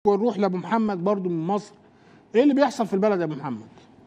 ونروح لابو محمد برضو من مصر ايه اللي بيحصل في البلد يا ابو محمد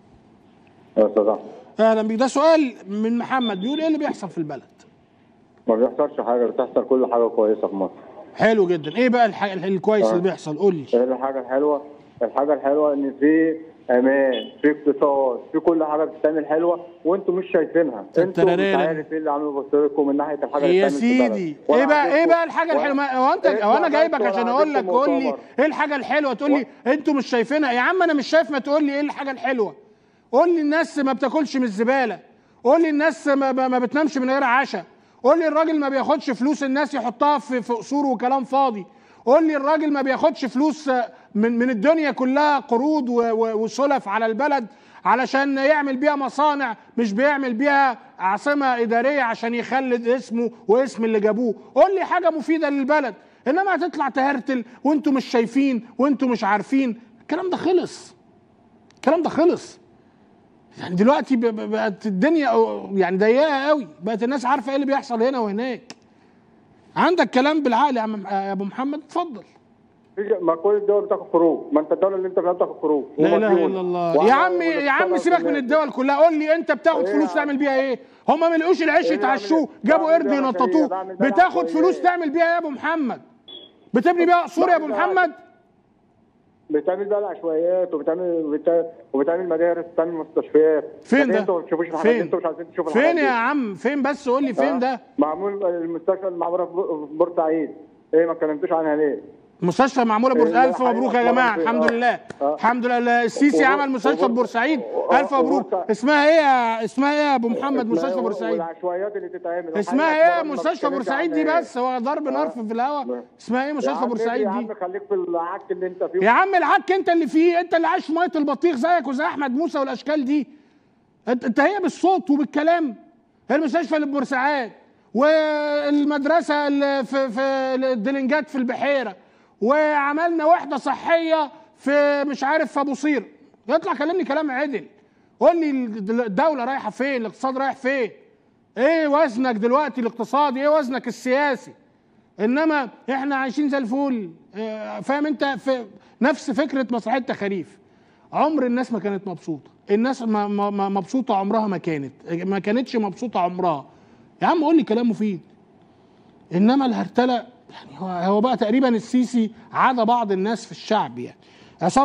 يا استاذ احمد اهلا بيك ده سؤال من محمد بيقول ايه اللي بيحصل في البلد ما بيحصلش حاجه بتحصل كل حاجه كويسه في مصر حلو جدا ايه بقى الح... الكويس آه. اللي بيحصل قول لي ايه الحاجه الحلوه الحاجه الحلوه ان في امان في اقتصاد في كل حاجه بتتعمل حلوه وانتم مش شايفينها انتوا مش تراريلا. عارف ايه اللي عامل يبص لكم من ناحيه الحاجه اللي يا بتتعمل في البلد. سيدي ولا ايه بقى ايه عندكم- بقى الحاجه ولا- الحلوه هو انت إيه هو انا ولا جايبك عندكم- عشان ولا اقول لك عندكم قول لي مؤتمر. ايه الحاجه الحلوه تقول لي انتوا مش شايفينها يا عم انا مش شايف ما تقول لي ايه الحاجه الحلوه قول لي الناس ما بتاكلش من الزباله قول لي الناس ما, ما ما بتنامش من غير عشاء قول لي الراجل ما بياخدش فلوس الناس يحطها في في قصور وكلام فاضي قول لي الراجل ما بياخدش فلوس من من الدنيا كلها قروض و- و- وسلف على البلد علشان يعمل بيها مصانع مش بيعمل بيها عاصمة إدارية عشان يخلد اسمه واسم اللي جابوه قول لي حاجة مفيدة للبلد إنما هتطلع تهرتل وانتوا مش شايفين وانتوا مش عارفين الكلام ده خلص الكلام ده خلص يعني دلوقتي ب- ب- بقت الدنيا يعني ضيقه قوي بقت الناس عارفه ايه اللي بيحصل هنا وهناك عندك كلام بالعقل يا عم- يا ابو محمد اتفضل في- ما كل الدول بتاخد قروض ما انت الدوله اللي انت فيها بتاخد قروض لا اله ومديون. الا الله وعلى- يا عم يا عم والاقتصاد سيبك من كمان. الدول كلها قول لي انت بتاخد ايه فلوس يا تعمل بيها ايه هم ما لقوش العيش ايه يتعشوه بعمل- جابوا بعمل قرد بيها ينططوه مشاريع، بعمل بيها بتاخد عشوائيات. فلوس تعمل بيها ايه يا ابو محمد بتبني بيها قصور يا ابو بعمل بيها محمد بتعمل بقى العشوائيات وبتعمل وبت- وبتعمل مدارس وبتعمل مستشفيات فين لكن ده انتوا ما بتشوفوش الحاجات دي، فين انتوا مش عايزين تشوفوا الحاجات فين دي. يا عم فين بس قول لي فين اه؟ ده معمول المستشفى المعموره في بور- في بورسعيد ايه ما اتكلمتوش عنها ليه؟ مستشفى معموله إيه، بورسعيد الف لا، مبروك يا حقيقة جماعه طبعاً الحمد في- لله آه. الحمد لله السيسي وبور- عمل مستشفى وبور- بورسعيد آه، الف مبروك وبورسعيد. اسمها ايه يا اسمها ايه يا ابو محمد مستشفى اسمها- بورسعيد والعشوائيات اللي تتعمل اسمها وحقيقة ايه مرة ما مستشفى بتتكلمش بورسعيد عنها دي ايه. بس هو ضرب نار في الهواء لا. اسمها ايه يا مستشفى عم بورسعيد يا دي عم خليك في العك اللي انت فيه يا عم العك انت اللي فيه انت اللي عايش في ميه البطيخ زيك وزي احمد موسى والاشكال دي انت انت هي بالصوت وبالكلام المستشفى اللي في بورسعيد والمدرسه اللي في في الدلنجات في البحيره وعملنا وحده صحيه في مش عارف في ابو صير يطلع كلمني كلام عدل قول لي الدوله رايحه فين الاقتصاد رايح فين ايه وزنك دلوقتي الاقتصادي ايه وزنك السياسي انما احنا عايشين زي الفل اه، فاهم انت في نفس فكره مسرحيه تخاريف عمر الناس ما كانت مبسوطه الناس ما ما ما مبسوطه عمرها ما كانت ما كانتش مبسوطه عمرها يا عم قول لي كلام مفيد انما الهرتله يعني هو هو بقى تقريبا السيسي عاد بعض الناس في الشعب يعني عصام